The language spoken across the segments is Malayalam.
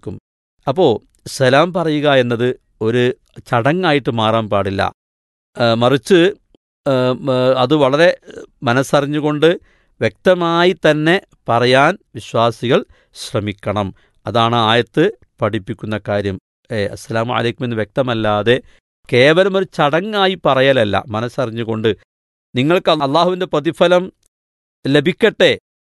സാധിക്കും അപ്പോൾ സലാം പറയുക എന്നത് ഒരു ചടങ്ങായിട്ട് മാറാൻ പാടില്ല ആ, മറിച്ച് ആ, മ, അത് വളരെ മനസ്സറിഞ്ഞുകൊണ്ട് വ്യക്തമായി തന്നെ പറയാൻ വിശ്വാസികൾ ശ്രമിക്കണം അതാണ് ആയത്ത് പഠിപ്പിക്കുന്ന കാര്യം ഏ, അസ്സലാമു അലൈക്കും എന്ന് വ്യക്തമല്ലാതെ കേവലം ഒരു ചടങ്ങായി പറയലല്ല മനസ്സറിഞ്ഞുകൊണ്ട് നിങ്ങൾക്ക് അള്ളാഹുവിൻ്റെ പ്രതിഫലം ലഭിക്കട്ടെ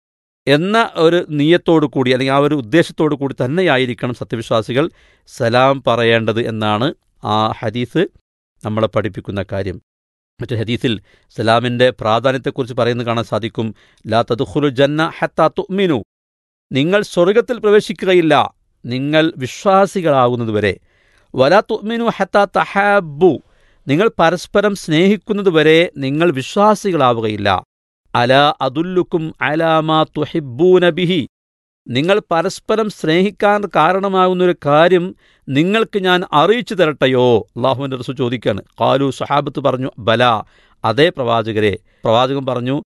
എന്ന ഒരു നീയത്തോടു കൂടി അല്ലെങ്കിൽ ആ ഒരു ഉദ്ദേശത്തോടു കൂടി തന്നെയായിരിക്കണം സത്യവിശ്വാസികൾ സലാം പറയേണ്ടത് എന്നാണ് ആ ഹദീസ് നമ്മളെ പഠിപ്പിക്കുന്ന കാര്യം മറ്റു ഹദീസിൽ സലാമിൻ്റെ പ്രാധാന്യത്തെക്കുറിച്ച് പറയുന്നത് കാണാൻ സാധിക്കും ലാ തദുഖുലു ജന്ന ഹത്താ തുഅ്മിനു നിങ്ങൾ സ്വർഗത്തിൽ പ്രവേശിക്കുകയില്ല നിങ്ങൾ വിശ്വാസികളാകുന്നതുവരെ വലാ തുഅ്മിനു ഹത്താ തഹാബു നിങ്ങൾ പരസ്പരം സ്നേഹിക്കുന്നതുവരെ നിങ്ങൾ വിശ്വാസികളാവുകയില്ല അല അതുല്ലുക്കും അലാമാ തുഹിബൂന ബിഹി നിങ്ങൾ പരസ്പരം സ്നേഹിക്കാൻ കാരണമാകുന്ന ഒരു കാര്യം നിങ്ങൾക്ക് ഞാൻ അറിയിച്ചു തരട്ടെയോ അള്ളാഹുവിൻ്റെ റസൂ ചോദിക്കാണ് കാലു സഹാബത്ത് പറഞ്ഞു ബല അതേ പ്രവാചകരെ പ്രവാചകൻ പറഞ്ഞു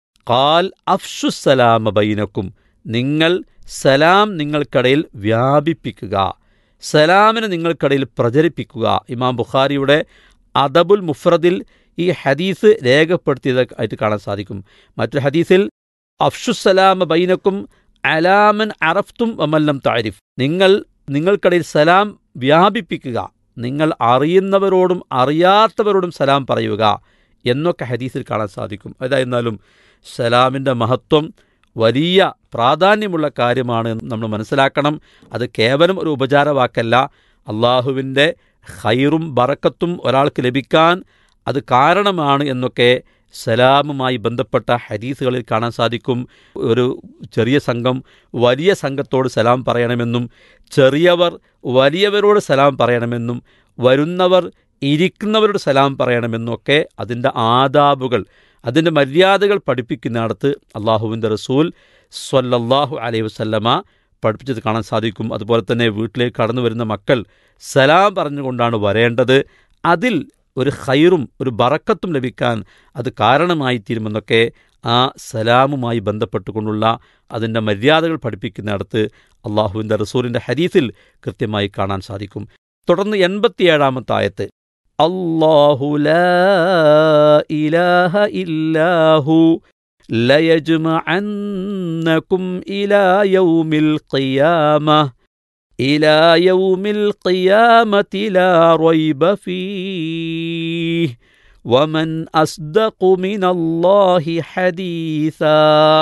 കാൽ അഫ്ഷുസലാമ ബൈനക്കും നിങ്ങൾ സലാം നിങ്ങൾക്കിടയിൽ വ്യാപിപ്പിക്കുക സലാമിനെ നിങ്ങൾക്കിടയിൽ പ്രചരിപ്പിക്കുക ഇമാം ബുഖാരിയുടെ അദബുൽ മുഫ്രദിൽ ഈ ഹദീസ് രേഖപ്പെടുത്തിയതായിട്ട് കാണാൻ സാധിക്കും മറ്റൊരു ഹദീസിൽ അഫ്ഷുസലാമ ബൈനക്കും അലാമൻ അറഫ്തും വമല്ലം താരിഫ് നിങ്ങൾ നിങ്ങൾക്കിടയിൽ സലാം വ്യാപിപ്പിക്കുക നിങ്ങൾ അറിയുന്നവരോടും അറിയാത്തവരോടും സലാം പറയുക എന്നൊക്കെ ഹദീസിൽ കാണാൻ സാധിക്കും ഏതായിരുന്നാലും സലാമിൻ്റെ മഹത്വം വലിയ പ്രാധാന്യമുള്ള കാര്യമാണ് എന്ന് നമ്മൾ മനസ്സിലാക്കണം അത് കേവലം ഒരു ഉപചാരവാക്കല്ല അള്ളാഹുവിൻ്റെ ഹൈറും ബറക്കത്തും ഒരാൾക്ക് ലഭിക്കാൻ അത് കാരണമാണ് എന്നൊക്കെ സലാമുമായി ബന്ധപ്പെട്ട ഹദീസുകളിൽ കാണാൻ സാധിക്കും ഒരു ചെറിയ സംഘം വലിയ സംഘത്തോട് സലാം പറയണമെന്നും ചെറിയവർ വലിയവരോട് സലാം പറയണമെന്നും വരുന്നവർ ഇരിക്കുന്നവരോട് സലാം പറയണമെന്നൊക്കെ അതിൻ്റെ ആദാബുകൾ അതിൻ്റെ മര്യാദകൾ പഠിപ്പിക്കുന്നിടത്ത് അള്ളാഹുവിൻ്റെ റസൂൽ സ്വല്ലല്ലാഹു അലൈഹി വസല്ലമ പഠിപ്പിച്ചത് കാണാൻ സാധിക്കും അതുപോലെ തന്നെ വീട്ടിലേക്ക് കടന്നു വരുന്ന മക്കൾ സലാം പറഞ്ഞുകൊണ്ടാണ് വരേണ്ടത് അതിൽ ഒരു ഹൈറും ഒരു ബറക്കത്തും ലഭിക്കാൻ അത് കാരണമായി തീരുമെന്നൊക്കെ ആ സലാമുമായി ബന്ധപ്പെട്ടുകൊണ്ടുള്ള അതിൻ്റെ മര്യാദകൾ പഠിപ്പിക്കുന്നിടത്ത് അള്ളാഹുവിൻ്റെ റസൂലിൻ്റെ ഹദീസിൽ കൃത്യമായി കാണാൻ സാധിക്കും തുടർന്ന് എൺപത്തിയേഴാമത്തെ ആയത്ത് അല്ലാഹു ലാ ഇലാഹ ഇല്ലാഹു ലയജ്മഅന്നകും ഇലാ യൗമിൽ ഖിയാമ ഇലാ യൗമിൽ ഖിയാമത്തി ലാ റൈബ ഫീഹ് വമൻ അസ്ദഖു മിനല്ലാഹി ഹദീസാ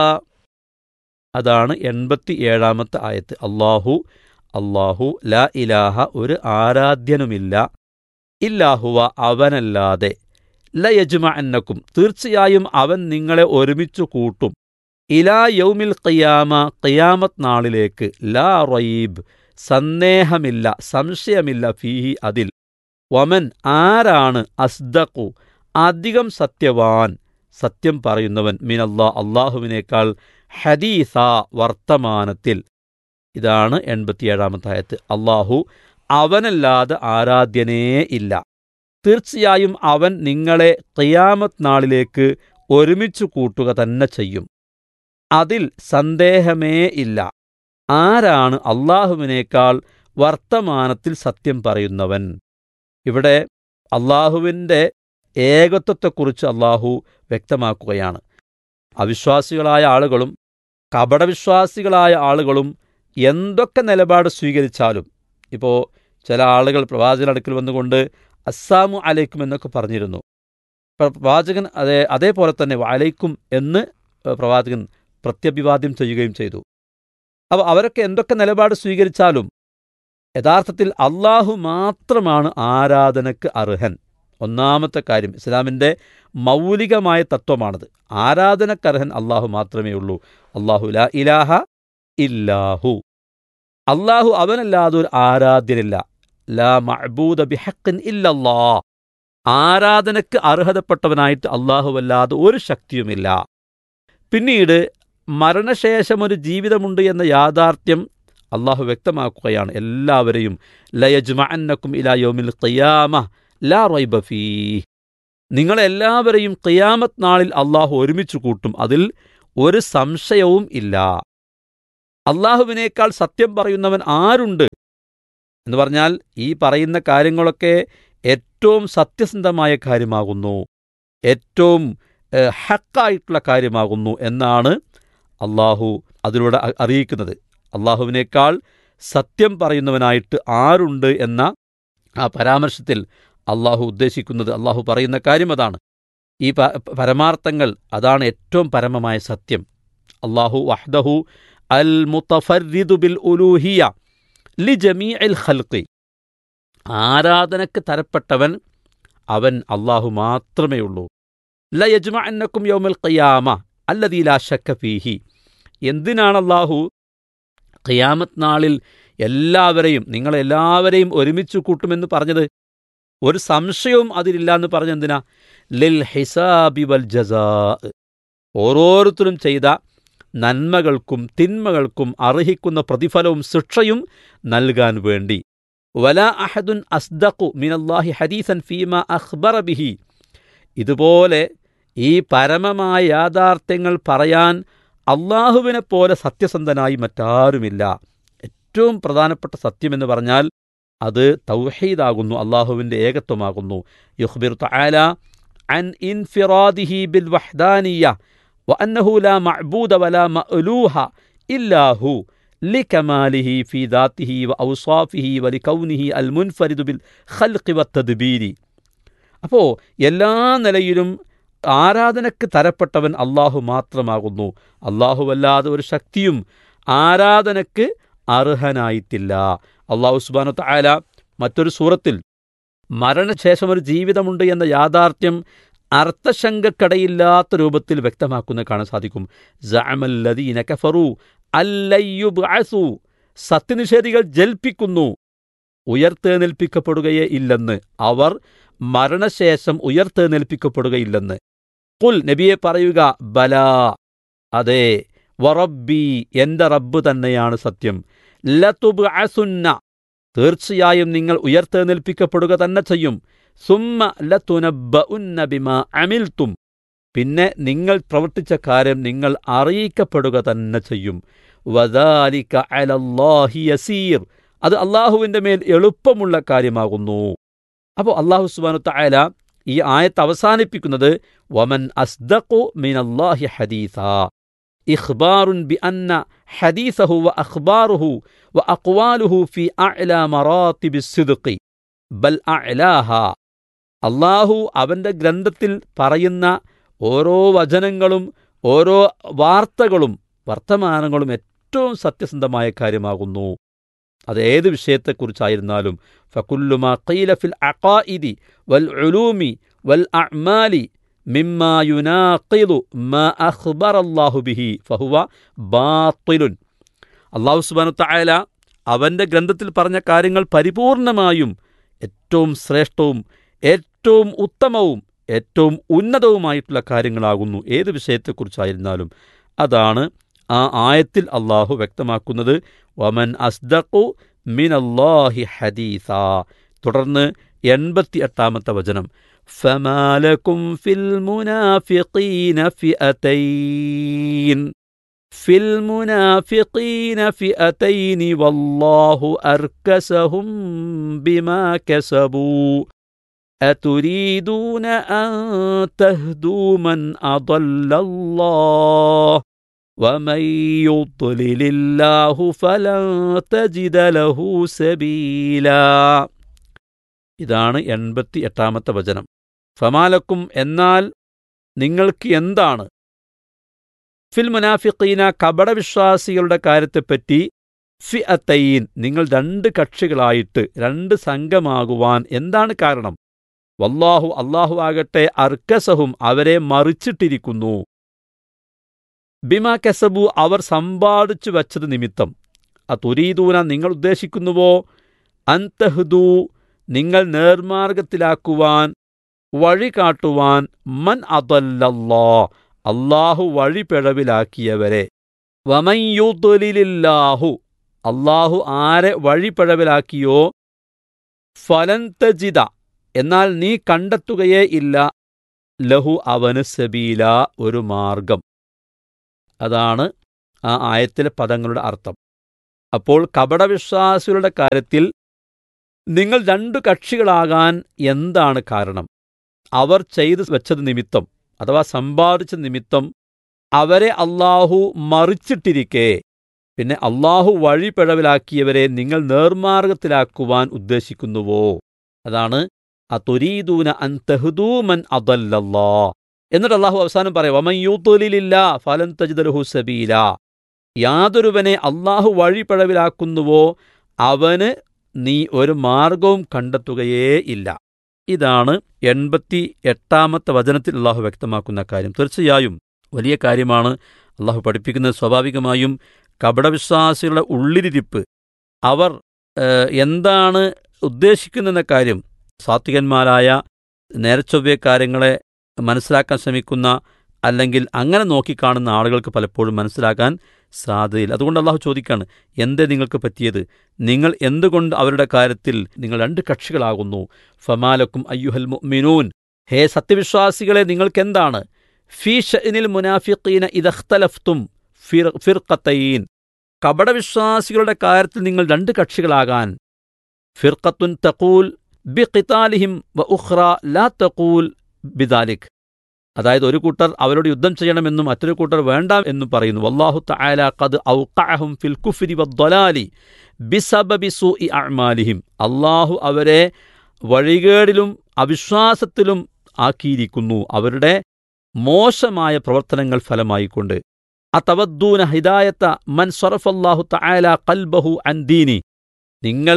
അതാണ് എൺപത്തി ഏഴാമത്തെ ആയത്ത് അള്ളാഹു അള്ളാഹു ലാ ഇലാഹ ഒരു ആരാധ്യനുമില്ല ഇല്ലാഹുവ അവനല്ലാതെ ലയജ്മ അന്നക്കും തീർച്ചയായും അവൻ നിങ്ങളെ ഒരുമിച്ചു കൂട്ടും ഇലാ യൗമിൽ ഖിയാമ ഖിയാമത്ത് നാളിലേക്ക് ലാ റയീബ് സന്ദേഹമില്ല സംശയമില്ല ഫീഹി അതിൽ വമൻ ആരാണ് അസ്ദഖു അധികം സത്യവാൻ സത്യം പറയുന്നവൻ മിനല്ലാ അള്ളാഹുവിനേക്കാൾ ഹദീസ വർത്തമാനത്തിൽ ഇതാണ് എൺപത്തിയേഴാമത്തെ ആയത്ത് അള്ളാഹു അവനല്ലാതെ ആരാധ്യനേ ഇല്ല തീർച്ചയായും അവൻ നിങ്ങളെ ഖിയാമത്ത് നാളിലേക്ക് ഒരുമിച്ചു കൂട്ടുക തന്നെ ചെയ്യും അതിൽ സന്ദേഹമേ ഇല്ല ആരാണ് അള്ളാഹുവിനേക്കാൾ വർത്തമാനത്തിൽ സത്യം പറയുന്നവൻ ഇവിടെ അള്ളാഹുവിൻ്റെ ഏകത്വത്തെക്കുറിച്ച് അള്ളാഹു വ്യക്തമാക്കുകയാണ് അവിശ്വാസികളായ ആളുകളും കപടവിശ്വാസികളായ ആളുകളും എന്തൊക്കെ നിലപാട് സ്വീകരിച്ചാലും ഇപ്പോൾ ചില ആളുകൾ പ്രവാചകൻ അടുക്കൽ വന്നുകൊണ്ട് അസ്സാമു അലൈക്കും എന്നൊക്കെ പറഞ്ഞിരുന്നു പ്രവാചകൻ അതേ അതേപോലെ തന്നെ വാലൈക്കും എന്ന് പ്രവാചകൻ പ്രത്യഭിവാദ്യം ചെയ്യുകയും ചെയ്തു അപ്പോൾ അവരൊക്കെ എന്തൊക്കെ നിലപാട് സ്വീകരിച്ചാലും യഥാർത്ഥത്തിൽ അള്ളാഹു മാത്രമാണ് ആരാധനയ്ക്ക് അർഹൻ ഒന്നാമത്തെ കാര്യം ഇസ്ലാമിൻ്റെ മൗലികമായ തത്വമാണത് ആരാധനക്കർഹൻ അള്ളാഹു മാത്രമേ ഉള്ളൂ അള്ളാഹു ലാ ഇലാഹ ഇല്ലാഹു അള്ളാഹു അവനല്ലാതെ ഒരു ആരാധ്യനില്ല ലാ മഅബൂദ ബിഹക്കിൻ ഇല്ലല്ലാ ആരാധനയ്ക്ക് അർഹതപ്പെട്ടവനായിട്ട് അള്ളാഹുവല്ലാതെ ഒരു ശക്തിയുമില്ല പിന്നീട് മരണശേഷം ഒരു ജീവിതമുണ്ട് എന്ന യാഥാർത്ഥ്യം അള്ളാഹു വ്യക്തമാക്കുകയാണ് എല്ലാവരെയും ലയജ്മഅന്നക്കും ഇലാ യോമിൽ ഖിയാമ ലാ റൈബ ഫീ നിങ്ങളെല്ലാവരെയും ഖിയാമത്ത് നാളിൽ അള്ളാഹു ഒരുമിച്ച് കൂട്ടും അതിൽ ഒരു സംശയവും ഇല്ല അള്ളാഹുവിനേക്കാൾ സത്യം പറയുന്നവൻ ആരുണ്ട് എന്ന് പറഞ്ഞാൽ ഈ പറയുന്ന കാര്യങ്ങളൊക്കെ ഏറ്റവും സത്യസന്ധമായ കാര്യമാകുന്നു ഏറ്റവും ഏഹ്, ഹക്കായിട്ടുള്ള കാര്യമാകുന്നു എന്നാണ് അള്ളാഹു അതിലൂടെ അ- അറിയിക്കുന്നത് അള്ളാഹുവിനേക്കാൾ സത്യം പറയുന്നവനായിട്ട് ആരുണ്ട് എന്ന ആ പരാമർശത്തിൽ അള്ളാഹു ഉദ്ദേശിക്കുന്നത് അള്ളാഹു പറയുന്ന കാര്യം അതാണ് ഈ പ- പരമാർത്ഥങ്ങൾ അതാണ് ഏറ്റവും പരമമായ സത്യം അള്ളാഹു വഹ്ദഹു അൽ മുത്തഫരിദു ബിൽ ഉലൂഹിയ ലി ജമീ അൽ ഖൽഖി ആരാധനക്ക് തരപ്പെട്ടവൻ അവൻ അള്ളാഹു മാത്രമേ ഉള്ളൂ ല യജ്മ അന്നക്കും യൗമൽ ഖിയാമ അല്ലദീ ലാ ശക്ക ഫീഹി എന്തിനാണ് അള്ളാഹു ഖിയാമത്ത് നാളിൽ എല്ലാവരെയും നിങ്ങളെല്ലാവരെയും ഒരുമിച്ച് കൂട്ടുമെന്ന് പറഞ്ഞത് ഒരു സംശയവും അതിലില്ല എന്ന് പറഞ്ഞെന്തിനാ ലിൽ ഹിസാബി വൽ ജസാ ഓരോരുത്തരും ചെയ്ത നന്മകൾക്കും തിന്മകൾക്കും അർഹിക്കുന്ന പ്രതിഫലവും ശിക്ഷയും നൽകാൻ വേണ്ടി വല അഹദുൻ അസ്ദഖു മിനല്ലാഹി ഹദീസൻ ഫീമ അഖ്ബറ ബിഹി ഇതുപോലെ ഈ പരമമായ യാഥാർത്ഥ്യങ്ങൾ പറയാൻ അള്ളാഹുവിനെ പോലെ സത്യസന്ധനായി മറ്റാരുമില്ല ഏറ്റവും പ്രധാനപ്പെട്ട സത്യമെന്ന് പറഞ്ഞാൽ അത് തൗഹീദാകുന്നു അള്ളാഹുവിൻ്റെ ഏകത്വമാകുന്നു യുഹ്ബിർ തആല അൻ ഇൻഫിറാദിഹി ബിൽ വഹ്ദാനിയ وأنه لا معبود ولا مألوه إلا هو لكماله في ذاته وأوصافه ولكونه المنفرد بالخلق والتدبير അപ്പോൾ എല്ലാ നിലയിലും ആരാധനക്ക് തരപ്പെട്ടവൻ അള്ളാഹു മാത്രമാകുന്നു അള്ളാഹുവല്ലാതെ ഒരു ശക്തിയും ആരാധനക്ക് അർഹനായിട്ടില്ല അള്ളാഹു സുബാനു തായാല മറ്റൊരു സൂറത്തിൽ മരണശേഷം ഒരു ജീവിതമുണ്ട് എന്ന യാഥാർത്ഥ്യം അർത്ഥശങ്കക്കടയില്ലാത്ത രൂപത്തിൽ വ്യക്തമാക്കുന്ന കാണാൻ സാധിക്കും സഅമല്ലദീന കഫറു അല്ലയ്യുബ്അസു സത്യനിഷേധികൾ ജൽപ്പിക്കുന്നു ഉയർത്തെഴുന്നേൽപ്പിക്കപ്പെടുകയേ ഇല്ലെന്ന് അവർ മരണശേഷം ഉയർത്തെഴുന്നേൽപ്പിക്കപ്പെടുകയില്ലെന്ന് കുൽ നബിയെ പറയുക ബലാ അതെ വറബ്ബി എന്റെ റബ്ബ് തന്നെയാണ് സത്യം ലതുബ്അസുന്ന തീർച്ചയായും നിങ്ങൾ ഉയർത്തെഴുന്നേൽപ്പിക്കപ്പെടുക തന്നെ ചെയ്യും സുമ്മ ലതുനബ്ബഉന്ന ബിമാ അമിൽത്തും പിന്നെ നിങ്ങൾ പ്രവർത്തിച്ച കാര്യം നിങ്ങൾ അറിയിക്കപ്പെടുക തന്നെ ചെയ്യും വദാലിക അലല്ലാഹി യസീർ അത് അള്ളാഹുവിൻ്റെ മേൽ എളുപ്പമുള്ള കാര്യമാകുന്നു അപ്പോൾ അള്ളാഹു സുബാനു തആല ഈ ആയത്ത് അവസാനിപ്പിക്കുന്നത് വമൻ അസ്ദഖു മിനല്ലാഹി ഹദീസ ഇഖ്ബാറുൻ ബി അന്ന ഹദീസഹു വ അഖ്ബാറുഹു വ അഖ്വാലുഹു ഫി അഅ്ലാ മറാത്തിബി സിദ്ഖി ബൽ അഅ്ലാഹ അള്ളാഹു അവൻ്റെ ഗ്രന്ഥത്തിൽ പറയുന്ന ഓരോ വചനങ്ങളും ഓരോ വാർത്തകളും വർത്തമാനങ്ങളും ഏറ്റവും സത്യസന്ധമായ കാര്യമാകുന്നു അത് ഏത് വിഷയത്തെക്കുറിച്ചായിരുന്നാലും ഫകുല്ലുമാ ഖീല ഫിൽ അഖായിദി വൽ ഉലൂമി വൽ അഅ്മാലി മിമ്മാ യുനാഖിദു മാ അഖ്ബറല്ലാഹു ബിഹി ഫഹുവ ബാത്തിലുൻ അള്ളാഹു സുബ്ഹാനഹു തആല അവൻ്റെ ഗ്രന്ഥത്തിൽ പറഞ്ഞ കാര്യങ്ങൾ പരിപൂർണമായും ഏറ്റവും ശ്രേഷ്ഠവും ഏറ്റവും ഉത്തമവും ഏറ്റവും ഉന്നതവുമായിട്ടുള്ള കാര്യങ്ങളാകുന്നു ഏത് വിഷയത്തെക്കുറിച്ചായിരുന്നാലും അതാണ് ആ ആയത്തിൽ അള്ളാഹു വ്യക്തമാക്കുന്നത് വമൻ അസ്ദഖു മിനല്ലാഹി ഹദീസ തുടർന്ന് എൺപത്തി എട്ടാമത്തെ വചനം ഫമാലക്കും ഫിൽ മുനാഫിഖീന ഫിഅതൈൻ ഫിൽ മുനാഫിഖീന ഫിഅതൈനി വല്ലാഹു അർക്കസഹും ബിമാ കസബൂ أتريدون أن تهدوا من أضل الله ومن يضلل الله فلن تجد له سبيلا ഇതാണ് എൺപത്തി എട്ടാമത്തെ വചനം ഫമാലക്കും എന്നാൽ നിങ്ങൾക്ക് എന്താണ് ഫിൽ മുനാഫിഖീന കപടവിശ്വാസികളുടെ കാര്യത്തെപ്പറ്റി ഫി അത്തൈൻ നിങ്ങൾ രണ്ട് കക്ഷികളായിട്ട് രണ്ട് സംഘമാകുവാൻ എന്താണ് കാരണം വല്ലാഹു അള്ളാഹു ആകട്ടെ അർക്കസഹും അവരെ മറിച്ചിട്ടിരിക്കുന്നു ബിമാ കസബു അവർ സമ്പാദിച്ചു വച്ചത് നിമിത്തം അതുരീദൂന നിങ്ങൾ ഉദ്ദേശിക്കുന്നുവോ അന്തഹ്ദു നിങ്ങൾ നേർമാർഗത്തിലാക്കുവാൻ വഴി കാട്ടുവാൻ മൻ അതല്ലല്ലാ അള്ളാഹു വഴി പിഴവിലാക്കിയവരെ വമയ്യുതൊലിലില്ലാഹു അള്ളാഹു ആരെ വഴി പിഴവിലാക്കിയോ ഫലന്തജിത എന്നാൽ നീ കണ്ടെത്തുകയേ ഇല്ല ലഹു അവന് സബീല ഒരു മാർഗം അതാണ് ആ ആയത്തിലെ പദങ്ങളുടെ അർത്ഥം അപ്പോൾ കപടവിശ്വാസികളുടെ കാര്യത്തിൽ നിങ്ങൾ രണ്ടു കക്ഷികളാകാൻ എന്താണ് കാരണം അവർ ചെയ്തു വെച്ചത് നിമിത്തം അഥവാ സമ്പാദിച്ച നിമിത്തം അവരെ അള്ളാഹു മറിച്ചിട്ടിരിക്കെ പിന്നെ അള്ളാഹു വഴി പിഴവിലാക്കിയവരെ നിങ്ങൾ നേർമാർഗത്തിലാക്കുവാൻ ഉദ്ദേശിക്കുന്നുവോ അതാണ് അതൊരീദൂന അൻ തഹ്ദൂമൻ അതല്ലല്ലാ എന്നിട്ട് അള്ളാഹു അവസാനം പറയാം വമൻ യൂത്തുലില്ല ഫലൻ തജിദലഹു സബീല യാതൊരുവനെ അള്ളാഹു വഴി പിഴവിലാക്കുന്നുവോ അവന് നീ ഒരു മാർഗവും കണ്ടെത്തുകയേ ഇല്ല ഇതാണ് എൺപത്തി എട്ടാമത്തെ വചനത്തിൽ അള്ളാഹു വ്യക്തമാക്കുന്ന കാര്യം തീർച്ചയായും വലിയ കാര്യമാണ് അള്ളാഹു പഠിപ്പിക്കുന്നത് സ്വാഭാവികമായും കപടവിശ്വാസികളുടെ ഉള്ളിലിരിപ്പ് അവർ ഏഹ്, എന്താണ് ഉദ്ദേശിക്കുന്നതെന്ന കാര്യം സാത്വികന്മാരായ നേരച്ചൊവ്വേ കാര്യങ്ങളെ മനസ്സിലാക്കാൻ ശ്രമിക്കുന്ന അല്ലെങ്കിൽ അങ്ങനെ നോക്കിക്കാണുന്ന ആളുകൾക്ക് പലപ്പോഴും മനസ്സിലാക്കാൻ സാധ്യതയില്ല അതുകൊണ്ട് അള്ളാഹു ചോദിക്കാണ് എന്തേ നിങ്ങൾക്ക് പറ്റിയത് നിങ്ങൾ എന്തുകൊണ്ട് അവരുടെ കാര്യത്തിൽ നിങ്ങൾ രണ്ട് കക്ഷികളാകുന്നു ഫമാലക്കും അയ്യുഹൽ മുഅ്മിനൂൻ ഹേ സത്യവിശ്വാസികളെ നിങ്ങൾക്കെന്താണ് ഫീ ഷഅനിൽ മുനാഫിഖീന ഇദഖ്തലഫ്തും ഫിർ ഫിർഖത്തൈൻ കപടവിശ്വാസികളുടെ കാര്യത്തിൽ നിങ്ങൾ രണ്ട് കക്ഷികളാകാൻ ഫിർഖത്തുൻ തഖൂൽ ബിഖിതാലിഹിം വ ഉഖ്റ ലാ തഖൂൽ ബിദാലിക് അതായത് ഒരു കൂട്ടർ അവരോട് യുദ്ധം ചെയ്യണമെന്നും മറ്റൊരു കൂട്ടർ വേണ്ട എന്നും പറയുന്നു വല്ലാഹു തആല ഖദ് ഔഖഅഹും ഫിൽ കുഫ്രി വദ്ദലാലി ബിസബബി സൂഇ അഅ്മാലിഹിം അല്ലാഹു അവരെ വഴികേടിലും അവിശ്വാസത്തിലും ആക്കിയിരിക്കുന്നു അവരുടെ മോശമായ പ്രവർത്തനങ്ങൾ ഫലമായിക്കൊണ്ട് അതവദ്ദൂന ഹിദായത്ത മൻ സറഫല്ലാഹു തആല ഖൽബഹു അൻ ദീനി നിങ്ങൾ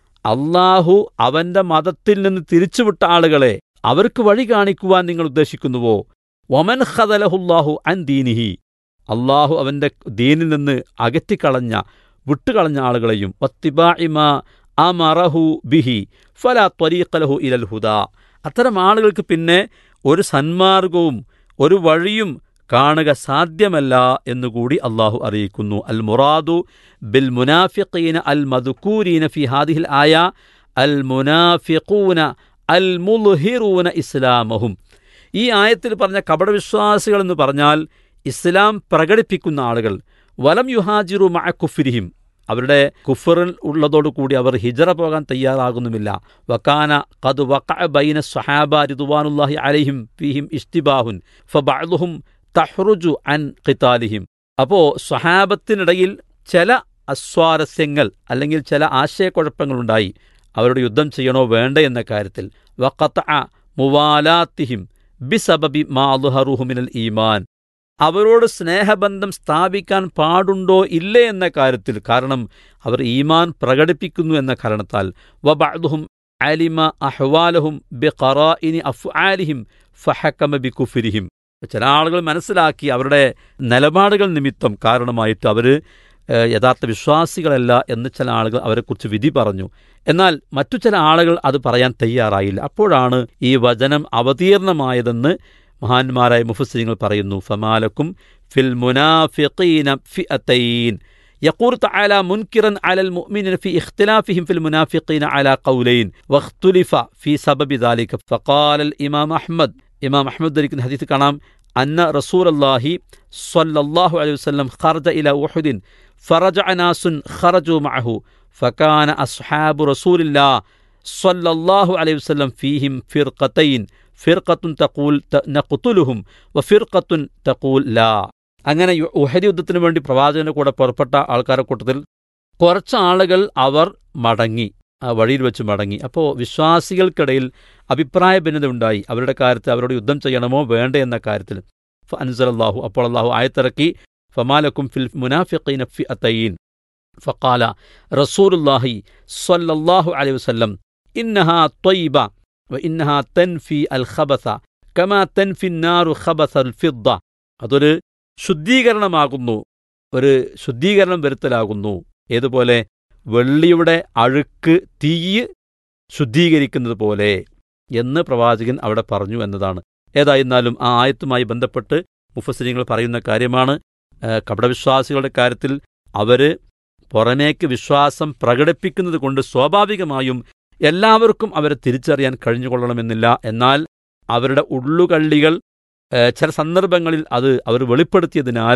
അള്ളാഹു അവന്റെ മതത്തിൽ നിന്ന് തിരിച്ചുവിട്ട ആളുകളെ അവർക്ക് വഴി കാണിക്കുവാൻ നിങ്ങൾ ഉദ്ദേശിക്കുന്നുവോ വമൻ ഖദലഹുല്ലാഹു അൻ ദീനിഹി അള്ളാഹു അവന്റെ ദീനിൽ നിന്ന് അകറ്റിക്കളഞ്ഞ വിട്ടുകളഞ്ഞ ആളുകളെയും വത്തിബാഇമ അമറഹു ബിഹി ഫലാ ത്വരീഖലഹു ഇലൽ ഹുദാ അത്തരം ആളുകൾക്ക് പിന്നെ ഒരു സന്മാർഗവും ഒരു വഴിയും കാണുക സാധ്യമല്ല എന്നുകൂടി അള്ളാഹു അറിയിക്കുന്നു അൽ മുറാദു ബിൽ മുനാഫിഖീന അൽ മദുക്കൂരീന ഫി ഹാദിഹിൽ ആയ അൽ മുനാഫിഖൂന അൽ മുൽഹിറൂന ഇസ്ലാമഹും ഈ ആയത്തിൽ പറഞ്ഞ കപടവിശ്വാസികൾ എന്ന് പറഞ്ഞാൽ ഇസ്ലാം പ്രകടിപ്പിക്കുന്ന ആളുകൾ വലം യുഹാജിറു മഅ കുഫ്രിഹിം അവരുടെ കുഫറിൽ ഉള്ളതോടുകൂടി അവർ ഹിജറ പോകാൻ തയ്യാറാകുന്നുമില്ല വക്കാന ഖദ് വഖഅ ബൈന സ്വഹാബ റിദ്വാനുല്ലാഹി അലൈഹിം ഫീഹിം ഇഷ്തിബാഹുൻ ഫബഅദുഹും തഹ്റുജു അൻ ഖിതാലിഹിം അപ്പോ സ്വഹാബത്തിനിടയിൽ ചില അസ്വാരസ്യങ്ങൾ അല്ലെങ്കിൽ ചില ആശയക്കുഴപ്പങ്ങളുണ്ടായി അവരോട് യുദ്ധം ചെയ്യണോ വേണ്ട എന്ന കാര്യത്തിൽ വഖത്ത മുവാലാത്തിഹിം ബിസബബി മാലുഹറുഹുമിനൽ ഈമാൻ അവരോട് സ്നേഹബന്ധം സ്ഥാപിക്കാൻ പാടുണ്ടോ ഇല്ലേ എന്ന കാര്യത്തിൽ കാരണം അവർ ഈമാൻ പ്രകടിപ്പിക്കുന്നു എന്ന കാരണത്താൽ വബഅദുഹും അലിമ അഹ്വാലഹും ബി ഖറാഇനി അഫ്ആലിഹിം ഫഹക്കമ ബി കുഫിരിഹിം ചില ആളുകൾ മനസ്സിലാക്കി അവരുടെ നിലപാടുകൾ നിമിത്തം കാരണമായിട്ട് അവർ യഥാർത്ഥ വിശ്വാസികളല്ല എന്ന് ചില ആളുകൾ അവരെക്കുറിച്ച് വിധി പറഞ്ഞു എന്നാൽ മറ്റു ചില ആളുകൾ അത് പറയാൻ തയ്യാറായില്ല അപ്പോഴാണ് ഈ വചനം അവതീർണമായതെന്ന് മഹാന്മാരായ മുഫസ്സിരിങ്ങൾ പറയുന്നു ഫമാലക്കും ഫിൽ മുനാഫിഖീന ഫിഅതൈൻ يقول تعالى منكرا على المؤمنين في اختلافهم في المنافقين على قولين واختلف في سبب ذلك فقال الإمام أحمد إمام أحمد ذلك الحديث كلام أن رسول الله صلى الله عليه وسلم خرج إلى أحد فرجع ناس خرجوا معه فكان أصحاب رسول الله صلى الله عليه وسلم فيهم فرقتين فرقة تقول نقتلهم وفرقة تقول لا അങ്ങനെ ഉഹദ് യുദ്ധത്തിന് വേണ്ടി പ്രവാചകന്റെ കൂടെ പുറപ്പെട്ട ആൾക്കാരെ കൂട്ടത്തിൽ കുറച്ച് ആളുകൾ അവർ മടങ്ങി ആ വഴിയിൽ വെച്ച് മടങ്ങി അപ്പോൾ വിശ്വാസികൾക്കിടയിൽ അഭിപ്രായ ഭിന്നത ഉണ്ടായി അവരുടെ കാര്യത്തിൽ അവരോട് യുദ്ധം ചെയ്യണമോ വേണ്ടേ എന്ന കാര്യത്തിൽ അൻസർ അള്ളാഹു അപ്പോൾ അള്ളാഹു ആയത്തിറക്കി ഫമാലക്കും ഫിൽ മുനാഫിഖീന ഫി അത്തയീൻ ഫഖാല റസൂലുല്ലാഹി സ്വല്ലല്ലാഹു അലൈഹി വസല്ലം ഇന്നഹാ ത്വയ്ബ വ ഇന്നഹാ തൻഫി അൽ ഖബസ കമാ തൻഫി നാറു ഖബസ അൽ ഫിദ്ദ അതൊരു ശുദ്ധീകരണമാകുന്നു ഒരു ശുദ്ധീകരണം വരുത്തലാകുന്നു ഏതുപോലെ വെള്ളിയുടെ അഴുക്ക് തീയ് ശുദ്ധീകരിക്കുന്നത് പോലെ എന്ന് പ്രവാചകൻ അവിടെ പറഞ്ഞു എന്നതാണ് ഏതായിരുന്നാലും ആ ആയത്തുമായി ബന്ധപ്പെട്ട് മുഫസിനിങ്ങൾ പറയുന്ന കാര്യമാണ് കപടവിശ്വാസികളുടെ കാര്യത്തിൽ അവര് പുറമേക്ക് വിശ്വാസം പ്രകടിപ്പിക്കുന്നത് കൊണ്ട് സ്വാഭാവികമായും എല്ലാവർക്കും അവരെ തിരിച്ചറിയാൻ കഴിഞ്ഞുകൊള്ളണമെന്നില്ല എന്നാൽ അവരുടെ ഉള്ളുകള്ളികൾ ചില സന്ദർഭങ്ങളിൽ അത് അവർ വെളിപ്പെടുത്തിയതിനാൽ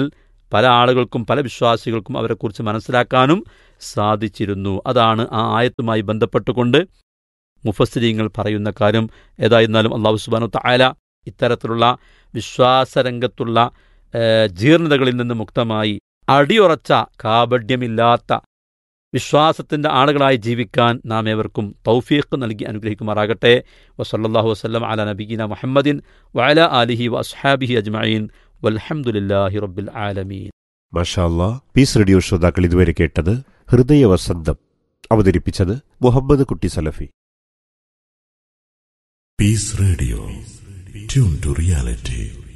പല ആളുകൾക്കും പല വിശ്വാസികൾക്കും അവരെക്കുറിച്ച് മനസ്സിലാക്കാനും സാധിച്ചിരുന്നു അതാണ് ആ ആയത്തുമായി ബന്ധപ്പെട്ടുകൊണ്ട് മുഫസ്സിരീങ്ങൾ പറയുന്ന കാര്യം ഏതായിരുന്നാലും അള്ളാഹു സുബാനു തായാല ഇത്തരത്തിലുള്ള വിശ്വാസരംഗത്തുള്ള ഏഹ്, ജീർണതകളിൽ നിന്ന് മുക്തമായി അടിയുറച്ച കാപഡ്യമില്ലാത്ത വിശ്വാസത്തിന്റെ ആളുകളായി ജീവിക്കാൻ നാം ഏവർക്കും തൗഫീഖ് നൽകി അനുഗ്രഹിക്കുമാറാകട്ടെ വസല്ലാഹു വസ്ലം അല നബീന മുഹമ്മദിൻ വഅല ആലിഹി വഅസ്ഹാബിഹി അജ്മഈൻ വൽഹംദുലില്ലാഹി റബ്ബിൽ ആലമീൻ മഷാല്ല പീസ് റേഡിയോ ശ്രോതാക്കൾ ഇതുവരെ കേട്ടത് ഹൃദയവസന്തം അവതരിപ്പിച്ചത് മുഹമ്മദ് കുട്ടി സലഫി Peace Radio. Tune to reality.